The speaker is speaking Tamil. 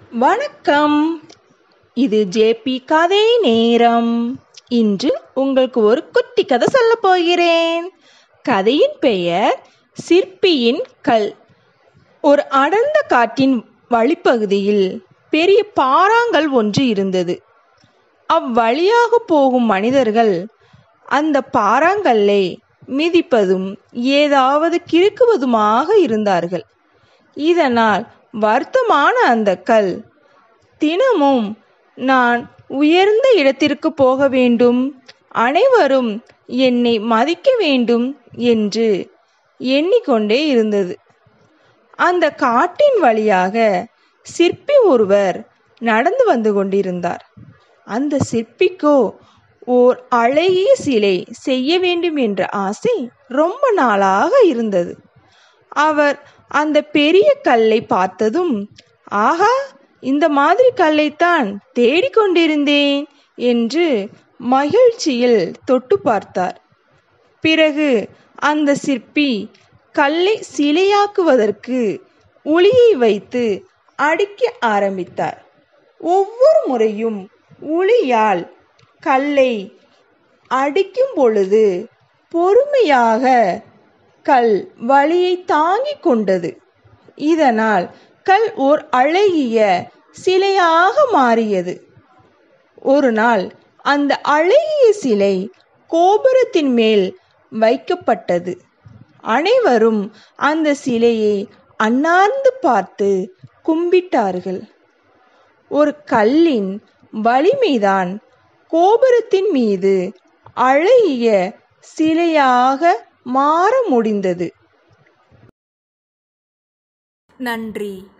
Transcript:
வணக்கம் இது ஜேபி கதை நேரம் இன்று உங்களுக்கு ஒரு குட்டி கதை சொல்லப் போகிறேன் கதையின் பெயர் சிற்பியின் கல் ஒரு அடர்ந்த காட்டின் வழிப்பகுதியில் பெரிய பாறாங்கல் ஒன்று இருந்தது அவ்வழியாக போகும் மனிதர்கள் அந்த பாறாங்கல்லை மிதிப்பதும் ஏதாவது கிறுக்குவதுமாக இருந்தார்கள் இதனால் வருத்தமான அந்த கல் தினமும் நான் உயர்ந்த இடத்திற்கு போக வேண்டும் அனைவரும் என்னை மதிக்க வேண்டும் என்று எண்ணிக்கொண்டே இருந்தது அந்த காட்டின் வழியாக சிற்பி ஒருவர் நடந்து வந்து கொண்டிருந்தார் அந்த சிற்பிக்கோ ஓர் அழகிய சிலை செய்ய வேண்டும் என்ற ஆசை ரொம்ப நாளாக இருந்தது அவர் அந்த பெரிய கல்லை பார்த்ததும் ஆஹா இந்த மாதிரி கல்லைத்தான் தேடிக்கொண்டிருந்தேன் என்று மகிழ்ச்சியில் தொட்டு பார்த்தார் பிறகு அந்த சிற்பி கல்லை சிலையாக்குவதற்கு உளியை வைத்து அடிக்க ஆரம்பித்தார் ஒவ்வொரு முறையும் உளியால் கல்லை அடிக்கும் பொழுது பொறுமையாக கல் வலியை தாங்கிக் கொண்டது இதனால் கல் ஓர் அழகிய சிலையாக மாறியது ஒரு நாள் அந்த அழகிய சிலை கோபுரத்தின் மேல் வைக்கப்பட்டது அனைவரும் அந்த சிலையை அண்ணார்ந்து பார்த்து கும்பிட்டார்கள் ஒரு கல்லின் வலிமைதான் கோபுரத்தின் மீது அழகிய சிலையாக மாற முடிந்தது நன்றி